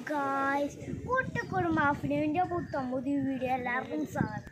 Guys കൂട്ടുകുടുംബ അഫിനുവിൻ്റെ പുത്തം പുതിയ video എല്ലാവർക്കും സ്വാഗതം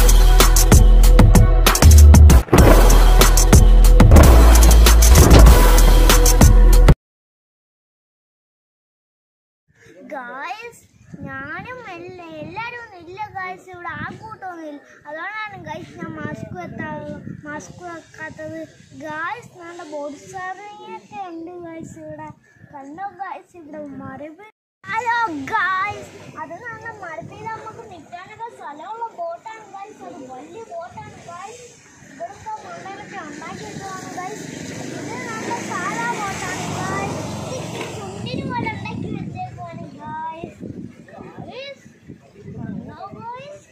ഗായ്സ് ഞാനും എല്ലാ എല്ലാവരും ഒന്നും ഇല്ല ഗായ്സ് ഇവിടെ ആ കൂട്ടമൊന്നും ഇല്ല അതുകൊണ്ടാണ് ഗായ്സ് ഞാൻ മാസ്ക് വെത്താറ് മാസ്ക് വെക്കാത്തത് ഗായ്സ് നമ്മുടെ ബോഡി സർവിങ്ങൊക്കെ ഉണ്ട് ഗായ്സ് ഇവിടെ കണ്ടോ ഗായ്സ് ഇവിടെ മരവ് ഹലോ ഗായ്സ് അത് നമ്മുടെ മരത്തിൽ നമുക്ക് നിൽക്കാനൊക്കെ സ്ഥലമുള്ള ബോട്ടാണ് ഗായ്സ് അത് വലിയ ബോട്ടാണ് ഗായ്സ് ഇവിടുത്തെ മണ്ണൊക്കെ ഉണ്ടാക്കിയിട്ടാണ് ഗായ്സ് ഇത് നമ്മുടെ സാധാ ബോട്ടാണ് ഗായ്സ് ചുണ്ടിന് പോലെ ഉണ്ടാക്കി വെച്ചേക്കുവാണ് ഗായ്സ് ഗായ്സ് കണ്ടോ ഗായ്സ്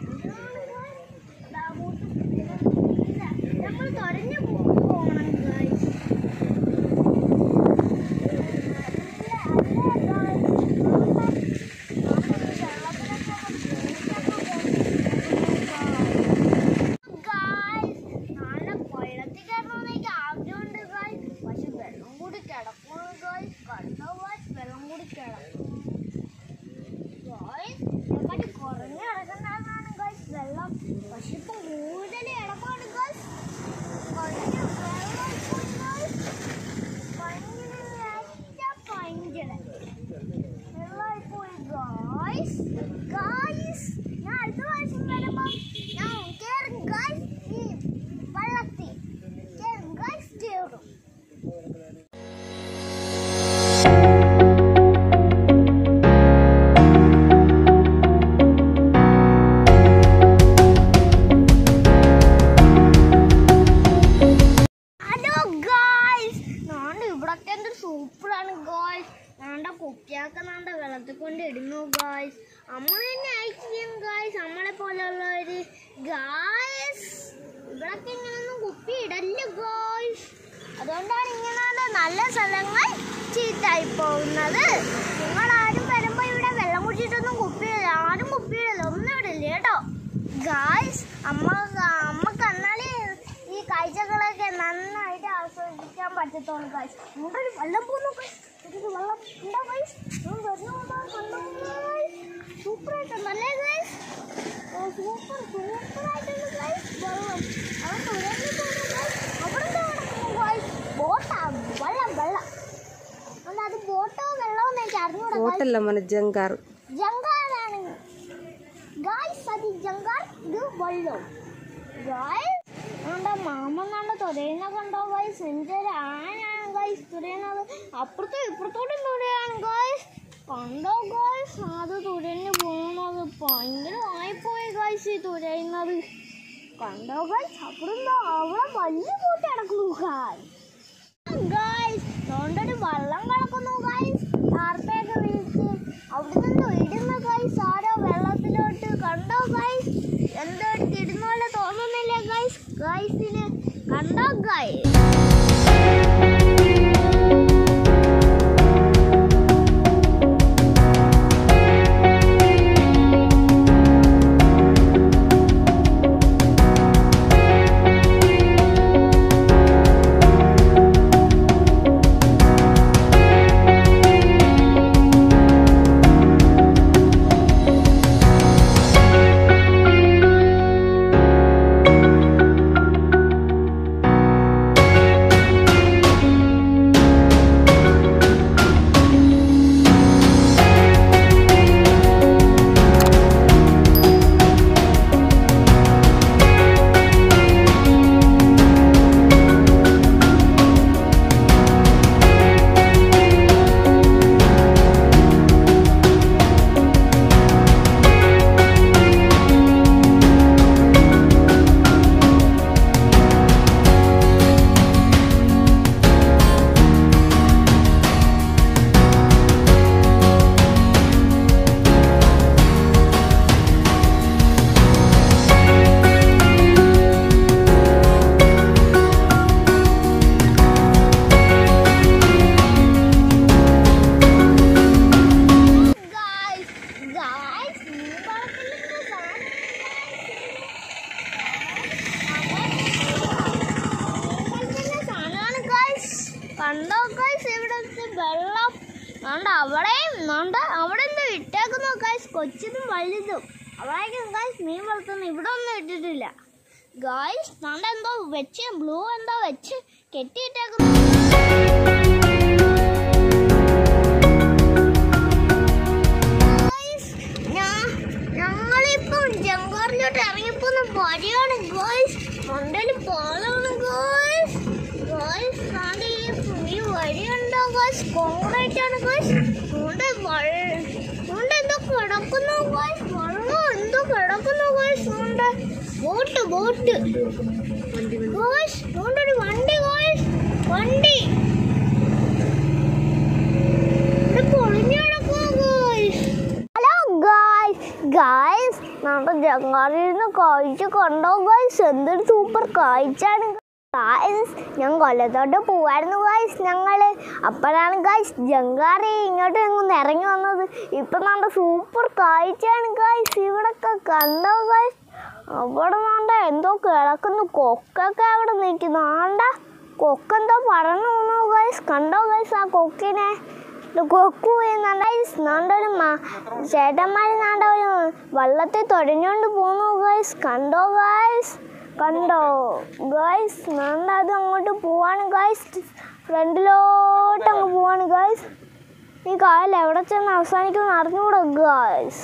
നമ്മൾ തുറഞ്ഞു പോകണം ഗായ്സ് പക്ഷെ വെള്ളം കൂടി കിടക്കണം ഗായ്സ് കണ്ടോ ഗായ്സ് വെള്ളം കൂടി കിടക്കും ഗായ്സ് എങ്ങോട്ട് കുറഞ്ഞു കിടക്കുന്നതാണ് ഗായ്സ് വെള്ളം പക്ഷെ ഇപ്പൊ കൂടുതൽ കിടപ്പാണ് ഗായ്സ് കുറഞ്ഞ വെള്ളം പോയി ഗായ്സ് ഭയങ്കര ഭയങ്കര വെള്ളമായിപ്പോയി ഗായ്സ് ഗായ്സ് ഞാൻ അടുത്ത പ്രാവശ്യം വരുമ്പോ ഞാൻ കേറും ഗായ്സ് ഈ വെള്ളത്തിൽ കേറും ഗായ്സ് കേറും ഹലോ ഗായ്സ് നാണ്ട് ഇവിടൊക്കെ എന്ത് സൂപ്പറാണ് ഗായ്സ് നാണ്ട കുട്ടിയൊക്കെ നാണ്ട വെള്ളത്തിൽ കൊണ്ട് ഇടുന്നു ഗായ്സ് നമ്മൾ തന്നെ അയച്ചിരിക്കും ഗായ്സ് നമ്മളെ പോലെയുള്ളവര് ഗായ്സ് ഇവിടൊക്കെ ഇങ്ങനൊന്നും കുപ്പി ഇടല്ല ഗായ്സ് അതുകൊണ്ടാണ് ഇങ്ങനെയുള്ള നല്ല സ്ഥലങ്ങൾ ചീത്തായി പോകുന്നത് നിങ്ങൾ ആരും വരുമ്പോ ഇവിടെ വെള്ളം കുടിച്ചിട്ടൊന്നും കുപ്പിയില്ല ആരും കുപ്പിയില്ല ഒന്നും ഇടില്ല കേട്ടോ ഗായ്സ് അമ്മ അമ്മക്ക് എന്നാലേ ഈ കാഴ്ചകളൊക്കെ നന്നായിട്ട് ആസ്വദിക്കാൻ പറ്റത്തുള്ളൂ ഗായ്സ് ഇങ്ങോട്ടൊരു വെള്ളം പോകുന്നു ഗായ്സ് ഇതൊരു വെള്ളം ഉണ്ടോ ഗായ്സ് സൂപ്പറായിട്ടുണ്ടല്ലേ ഗായ്സ് സൂപ്പർ സൂപ്പറായിട്ടുണ്ട് ഗായ്സ് വെള്ളം അവൻ തുറന്നു പോകുന്നു ഗായ്സ് അവിടെ എന്താ നടക്കുന്നു ഗായ്സ് ബോട്ടാ വെള്ളം വെള്ളം അല്ല അത് ബോട്ടോ വെള്ളമോ എനിക്ക് അറിഞ്ഞൂടാ guys. ബോട്ടല്ല മോനെ ജങ്കാർ ജങ്കാറാണ് ഗായ്സ് അത് ജങ്കാർ ഇത് വെള്ളം ഗായ്സ് നമ്മുടെ മാമൻ നല്ല തുരയുന്ന കണ്ടോ ഗായ്സ് എന്തൊരു ആനാണ് ഗായ്സ് തുരയുന്നത് അപ്പുറത്തും ഇപ്പുറത്തോട്ടും തുരയാണ് ഗായ്സ് കണ്ടോ ഗായ്സ് അത് തുരഞ്ഞു പോകുന്നത് ഭയങ്കരമായിപ്പോയി ഗായ്സ് ഈ തുരയുന്നത് കണ്ടോ ഗായ്സ് അപ്പുറം അവിടെ വലിയ കൂട്ടി കിടക്കുന്നു ഗായ്സ് ഗായ്സ് അതുകൊണ്ടൊരു വെള്ളം കിടക്കുന്നു ഗായ്സ് ടാർപ്പയൊക്കെ വിരിച്ച് അവിടെ നിന്ന് ഇടുന്ന ഗായ്സ് ആരോ വെള്ളത്തിലോട്ട് കണ്ടോ ഗായ്സ് എന്തോ എടുത്ത് ഇടുന്ന പോലെ തോന്നുന്നില്ല ഗായ്സ് ഗായ്സിന് കണ്ടോ ഗായ്സ് നോണ്ട അവിടെ എന്തോ ഇട്ടേക്കുന്നു ഗായ്സ് കൊച്ചിനും വലുതും അവിടേക്കും ഗായ്സ് മീൻ വളർത്തുന്നു ഇവിടെ ഒന്നും ഇട്ടിട്ടില്ല ഗായ്സ് നോണ്ട എന്തോ വെച്ച് ബ്ലൂ എന്തോ വെച്ച് കെട്ടിയിട്ടേക്കുന്നു Guys, ഞാ- ഞങ്ങളിപ്പം ജങ്കാറിലോട്ട് ഇറങ്ങിപ്പോന്ന വഴിയാണ് ഗോയ്സ് മണ്ടയിൽ പാലാണ് ഗോയ്സ് ഗോയ്സ് നാണ്ട് ഈ ഈ വഴിയുണ്ടോ ഗോയ്സ് കോൺക്രീറ്റ് ആണ് ഗോയ്സ് അതുകൊണ്ട് അതുകൊണ്ട് എന്തോ കിടക്കുന്നു ഗോയ്സ് വെള്ളം എന്തോ കിടക്കുന്നു ഗോയ്സ് അതുകൊണ്ട് ബോട്ട് ബോട്ട് ഗോയ്സ് അതുകൊണ്ട് ഒരു വണ്ടി ഗോയ്സ് വണ്ടി ഇവിടെ പൊളിഞ്ഞു കിടക്കുവാ ഗോയ്സ് ഹലോ ഗായ്സ് ഗായ്സ് നമ്മുടെ ജങ്ങാറിൽ നിന്ന് കാഴ്ച കണ്ടോ ഗായ്സ് എന്തൊരു സൂപ്പർ കാഴ്ചയാണ് ഗായ്സ് ഞാൻ കൊല്ലത്തോട്ട് പോവായിരുന്നു ഗായ്സ് ഞങ്ങള് അപ്പോഴാണ് ഗായ്സ് ജങ്കാറി ഇങ്ങോട്ട് ഞങ്ങൾ ഇറങ്ങി വന്നത് ഇപ്പം നമ്മുടെ സൂപ്പർ കാഴ്ചയാണ് ഗായ്സ് ഇവിടൊക്കെ കണ്ടോ ഗായ്സ് അവിടെ വേണ്ട എന്തോ കിടക്കുന്നു കൊക്കൊക്കെ അവിടെ നിൽക്കുന്നു ആണ്ട കൊക്കെന്തോ പറന്നു വന്നു ഗായ്സ് കണ്ടോ ഗായ്സ് ആ കൊക്കിനെ കൊക്കു നാണ്ടൊരു ചേട്ടന്മാർ നാണ്ട ഒരു വള്ളത്തിൽ തൊടഞ്ഞോണ്ട് പോന്നു ഗൈസ് കണ്ടോ ഗൈസ് കണ്ടോ ഗൈസ് നാണ്ട അത് അങ്ങോട്ട് പോവാണ് ഗൈസ് ഫ്രണ്ടിലോട്ട് അങ്ങ് പോവാണ് ഗൈസ് ഈ കായൽ എവിടെ ചെന്ന് അവസാനിക്കും അറിഞ്ഞൂടാ ഗൈസ്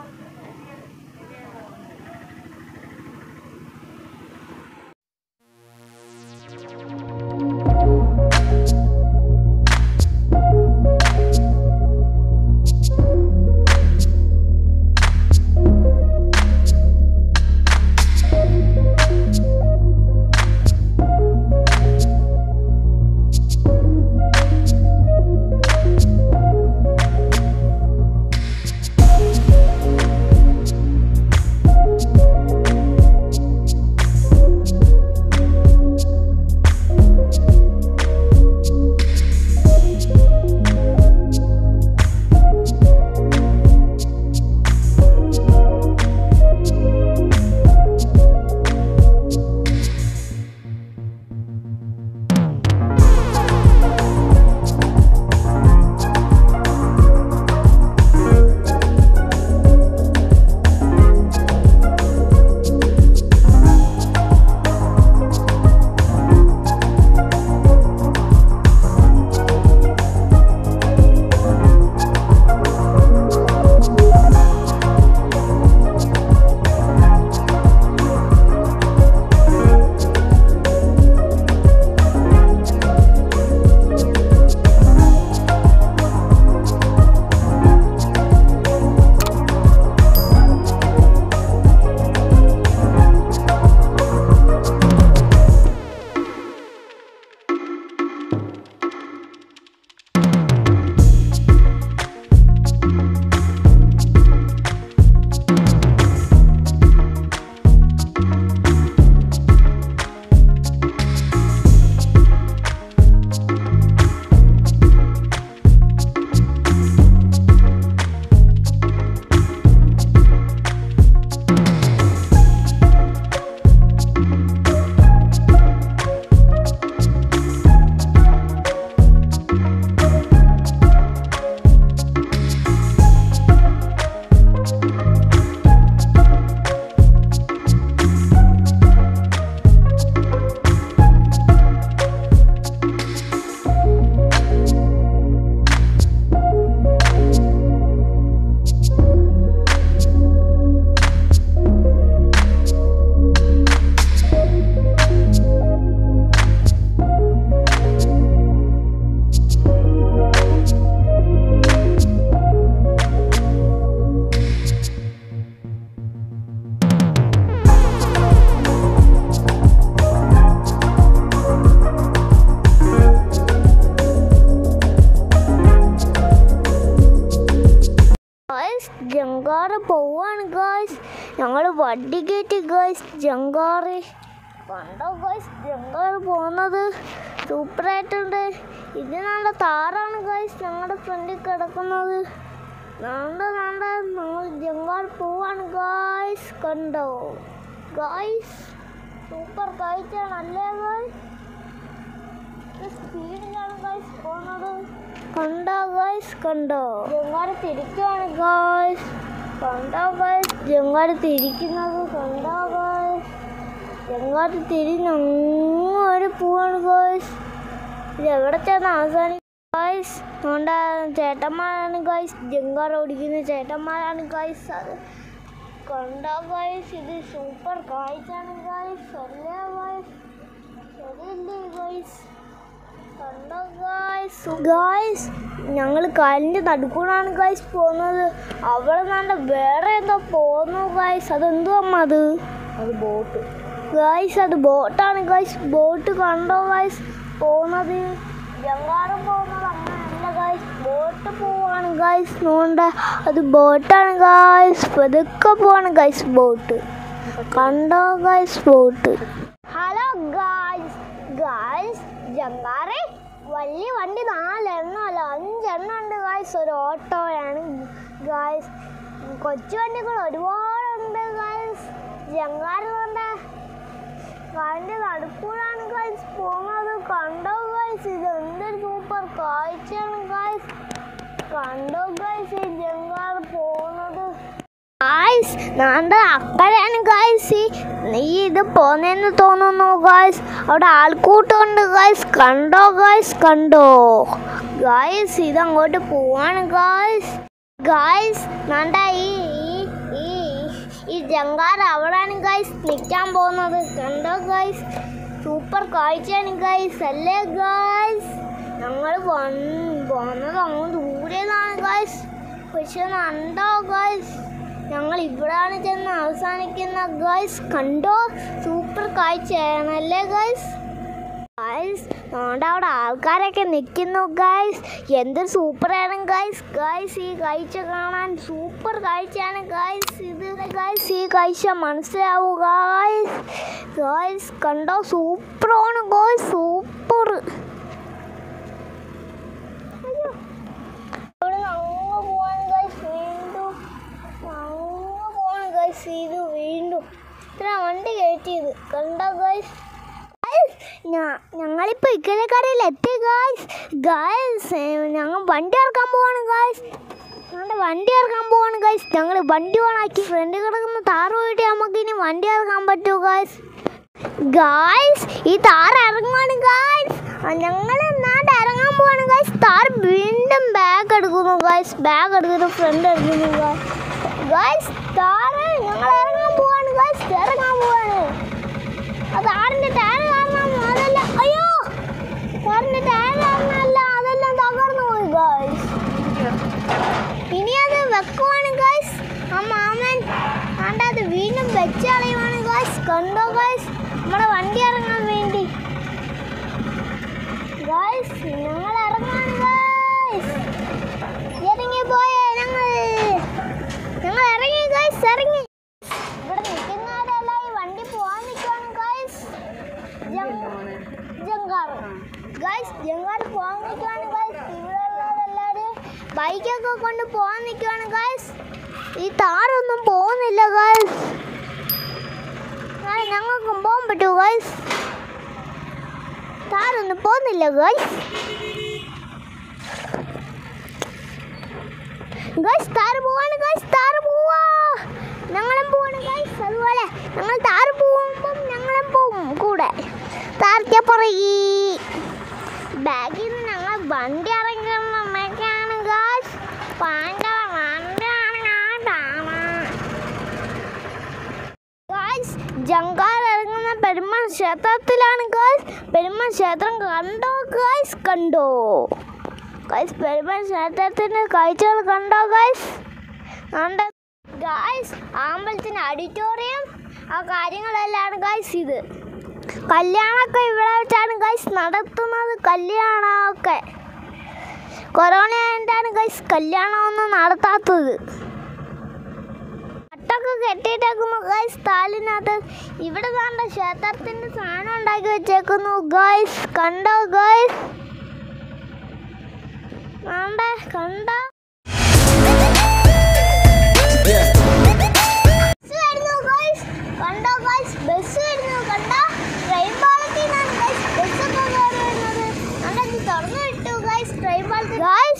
ജങ്കാറ് പോവാണ് ഗായ്സ് ഞങ്ങൾ വണ്ടി കയറ്റി ഗായ്സ് ജങ്കാറ് കണ്ടോ ഗായ്സ് ജങ്കാറ് പോകുന്നത് സൂപ്പറായിട്ടുണ്ട് ഇത് നല്ല താറാണ് ഗായ്സ് ഞങ്ങളുടെ ഫ്രണ്ടിൽ കിടക്കുന്നത് നാണ്ട നാണ്ട ഞങ്ങൾ ജങ്കാർ പോവാണ് ഗായ്സ് കണ്ടോ ഗായ്സ് സൂപ്പർ കാഴ്ചയാണ് അല്ലേ ഗായ്സ് സ്പീഡിലാണ് ഗായ്സ് പോകുന്നത് കണ്ടോ ഗൈസ് കണ്ടോ ജങ്കാറ് തിരിക്കുവാണ് ഗൈസ് കണ്ടോ ഗൈസ് ജങ്കാറ് തിരിക്കുന്നത് കണ്ടോ ഗൈസ് ജങ്കാറ് തിരിഞ്ഞ് അങ്ങോട്ട് പോവാണ് ഗൈസ് ഇത് എവിടെ ചെന്ന് അവസാനിക്കും ഗൈസ് അതുകൊണ്ട് ചേട്ടന്മാരാണ് ഗൈസ് ജങ്കാർ ഓടിക്കുന്ന ചേട്ടന്മാരാണ് ഗൈസ് അത് കണ്ടോ ഗൈസ് ഇത് സൂപ്പർ കാഴ്ചയാണ് ഗൈസ് അല്ലേ ഗൈസ് ശരിയല്ലേ ഗൈസ് കണ്ടോ ഗൈസ് ഗൈസ് ഞങ്ങൾ കാലിൻ്റെ നടുക്കൂടാണ് ഗൈസ് പോകുന്നത് അവിടെ നല്ല വേറെ എന്തോ പോകുന്നു ഗൈസ് അതെന്തോ അമ്മ അത് അത് ബോട്ട് ഗൈസ് അത് ബോട്ടാണ് ഗൈസ് ബോട്ട് കണ്ടോ ഗൈസ് പോകുന്നത് ജങ്കാറും പോകുന്നത് അങ്ങനെയല്ല ഗൈസ് ബോട്ട് പോവാണ് ഗൈസ് നോണ്ട അത് ബോട്ടാണ് ഗൈസ് പതുക്കെ പോവാണ് ഗൈസ് ബോട്ട് കണ്ടോ guys boat hello guys guys ജങ്കാറെ വലിയ വണ്ടി നാലെണ്ണം അല്ല അഞ്ചെണ്ണം ഉണ്ട് ഗൈസ് ഒരു ഓട്ടോയാണ് ഗൈസ് കൊച്ചു വണ്ടികൾ ഒരുപാടുണ്ട് ഗൈസ് ജങ്കാറ് കൊണ്ട് വണ്ടി നടുക്കൂടാണ് ഗൈസ് പോകുന്നത് കണ്ടോ ഗൈസ് ഇത് എന്തൊരു സൂപ്പർ കാഴ്ചയാണ് ഗൈസ് കണ്ടോ ഗൈസ് ഈ ജങ്കാർ പോകുന്നത് ഗായ്സ് നാണ്ട അക്കരെയാണ് ഗായ്സ് നീ ഇത് പോന്നെന്ന് തോന്നുന്നു ഗായ്സ് അവിടെ ആൾക്കൂട്ടമുണ്ട് ഗായ്സ് കണ്ടോ ഗായ്സ് കണ്ടോ ഗായ്സ് ഇത് അങ്ങോട്ട് പോവാണ് ഗായ്സ് ഗായ്സ് നാണ്ട ഈ ഈ- ഈ ഈ ജങ്കാർ അവിടാണ് ഗായ്സ് നിൽക്കാൻ പോകുന്നത് കണ്ടോ ഗായ്സ് സൂപ്പർ കാഴ്ചയാണ് ഗായ്സ് അല്ലേ ഗായ്സ് ഞങ്ങൾ വന്നത് അങ്ങ് ദൂരേതാണ് ഗായ്സ് പക്ഷെ കണ്ടോ ഗായ്സ് ഞങ്ങൾ ഇവിടാണ് ചെന്ന് അവസാനിക്കുന്ന ഗായ്സ് കണ്ടോ സൂപ്പർ കാഴ്ചയാണ് അല്ലേ ഗായ്സ് ഗായ്സ് അതുകൊണ്ട് അവിടെ ആൾക്കാരൊക്കെ നിൽക്കുന്നു ഗായ്സ് എന്തൊരു സൂപ്പറാണ് ഗായ്സ് ഗായ്സ് ഈ കാഴ്ച കാണാൻ സൂപ്പർ കാഴ്ചയാണ് ഗായ്സ് ഇത് ഗായ്സ് ഈ കാഴ്ച മനസ്സിലാവൂ ഗായ്സ് ഗായ്സ് കണ്ടോ സൂപ്പറാണ് ഗായ്സ് സൂപ്പർ ഇവിടെ അങ്ങ് പോവാൻ ഗായ്സ് വീണ്ടും അങ്ങ് പോവാൻ ഗായ്സ് ഇത് വീണ്ടും ഇത്ര വണ്ടി കയറ്റിയത് കണ്ടോ ഗായ്സ് ഞങ്ങളിപ്പോ ഇക്കരക്കരയിൽ എത്തി ഗായ്സ് ഗായ്സ് ഞങ്ങൾ വണ്ടി ഇറക്കാൻ പോവാണ് ഗായ്സ് ഞങ്ങളുടെ വണ്ടി ഇറക്കാൻ പോവാണ് ഗായ്സ് ഞങ്ങൾ വണ്ടി ഓണാക്കി ഫ്രണ്ട് കിടക്കുന്ന താറ് പോയിട്ട് നമുക്ക് ഇനി വണ്ടി ഇറക്കാൻ പറ്റൂ ഗായ്സ് ഗായ്സ് ഈ താറ് ഇറങ്ങുവാണ് ഗായ്സ് ഞങ്ങൾ നാട്ട് ഇറങ്ങാൻ പോവാണ് ഗായ്സ് താറ് വീണ്ടും ബാഗ് എടുക്കുന്നു ഗായ്സ് ബാഗ് എടുക്കുന്നു ഫ്രണ്ട് എടുക്കുന്നു ഗായ്സ് ഗായ്സ് താറ് ഞങ്ങൾ ഇറങ്ങാൻ പോവാണ് ഗായ്സ് ഇറങ്ങാൻ പോവാണ് അത് ആറിന്റെ ടയർ കാരണം അതല്ല അയ്യോ കാറിന്റെ ടയർ കാരണമല്ല അതെല്ലാം തകർന്നു പോയി ഗായ്സ് ഇനി അത് വെക്കുവാണ് ഗായ്സ് ആ മാമൻ ആണ്ട് അത് വീണ്ടും വെച്ചളയുവാണ് ഗായ്സ് കണ്ടോ ഗായ്സ് നമ്മുടെ വണ്ടി ഇറങ്ങാൻ വേണ്ടി ഗായ്സ് ഞങ്ങൾ ഇറങ്ങാണ് ഗായ്സ് ഇറങ്ങി പോയേ ഞങ്ങൾ ഞങ്ങൾ ഇറങ്ങി ഗായ്സ് ഇറങ്ങി ഇവിടെ നിൽക്കുന്നവരെല്ലാം ഈ വണ്ടി പോവാൻ നിൽക്കുവാണ് ഗായ്സ് ജങ്കാർ ഗായ്സ് ജങ്കാർ പോവാൻ നിൽക്കുവാണ് ഗായ്സ് ഇവിടെ ഉള്ളവരെല്ലാവരും ബൈക്കൊക്കെ കൊണ്ട് പോവാൻ നിൽക്കുവാണ് ഗായ്സ് ഈ താറൊന്നും പോകുന്നില്ല ഗായ്സ് ഞങ്ങൾക്കും പോകാൻ പറ്റുമോ ഗായ്സ് താറൊന്നും പോകുന്നില്ല ഗായ്സ് ഗൈസ് താറ് പോവാണ് ഗൈസ് താറ് പോവാ ഞങ്ങളും പോവാണ് ഗൈസ് അതുപോലെ ഞങ്ങൾ താറ് പോകുമ്പം ഞങ്ങളും പോവും കൂടെ താർക്ക പുറകി ബാഗിൽ നിന്ന് ഞങ്ങൾ വണ്ടി ഇറങ്ങുന്നൊക്കെയാണ് ഗൈസ് ഭയങ്കര വണ്ടിയാണ് ഗൈസ് ജങ്കാർ ഇറങ്ങുന്ന പെരുമാൾ ക്ഷേത്രത്തിലാണ് ഗൈസ് പെരുമാൾ ക്ഷേത്രം കണ്ടോ ഗൈസ് കണ്ടോ ഗൈസ് പെരുമാൾ ക്ഷേത്രത്തിൻ്റെ കാഴ്ചകൾ കണ്ടോ ഗൈസ് കണ്ട ഗൈസ് അമ്പലത്തിൻ്റെ ഓഡിറ്റോറിയം ആ കാര്യങ്ങളെല്ലാം ഗൈസ് ഇത് കല്യാണമൊക്കെ ഇവിടെ വെച്ചാണ് ഗൈസ് നടത്തുന്നത് കല്യാണമൊക്കെ കൊറോണ ആയിട്ടാണ് ഗൈസ് കല്യാണമൊന്നും നടത്താത്തത് പട്ടൊക്കെ കെട്ടിയിട്ടേക്കുന്നു ഗൈസ് താലിനകത്ത് ഇവിടെ കണ്ട ക്ഷേത്രത്തിൻ്റെ സാധനം ഉണ്ടാക്കി വെച്ചേക്കുന്നു ഗൈസ് കണ്ടോ ഗൈസ് കണ്ട കണ്ട ബസ് വരുന്നു ഗൈസ് കണ്ടോ ഗൈസ് ബസ് വരുന്നു കണ്ടോ ട്രെയിൻ പാളത്തിൽ നിന്നാണ് ഗൈസ് ബസ്സൊക്കെ കയറി വരുന്നത് കണ്ടോ ഇത് തുറന്നു വിട്ടു ഗൈസ് ട്രെയിൻ പാളത്തിൽ ഗൈസ്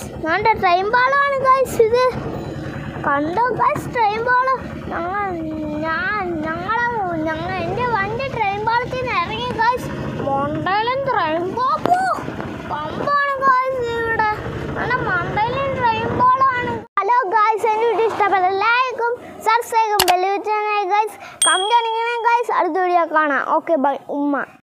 കണ്ടോ ഗൈസ് ട്രെയിൻ ബോള് ഞങ്ങൾ ഞാൻ ഞങ്ങളെ ഞങ്ങൾ എൻ്റെ വണ്ടി ട്രെയിൻ ബോളത്തിൽ നിന്ന് ഇറങ്ങി ഗൈസ് മണ്ടയിലും ട്രെയിൻ ബോളോ പമ്പാണ് ഗൈസ് ഇവിടെ നമ്മുടെ മണ്ടയിലും ട്രെയിൻ ബോളാണ് ഹലോ ഗൈസ് എൻ്റെ വീഡിയോ ഇഷ്ടപ്പെട്ട ലൈക്കും സബ്സ്ക്രൈബും ബെല്ലിവിറ്റാനായി ഗൈസ് കമൻറ്റ് ആണെങ്കിൽ ഗൈസ് അടുത്ത വീഡിയോ കാണാം ഓക്കെ ബൈ ഉമ്മ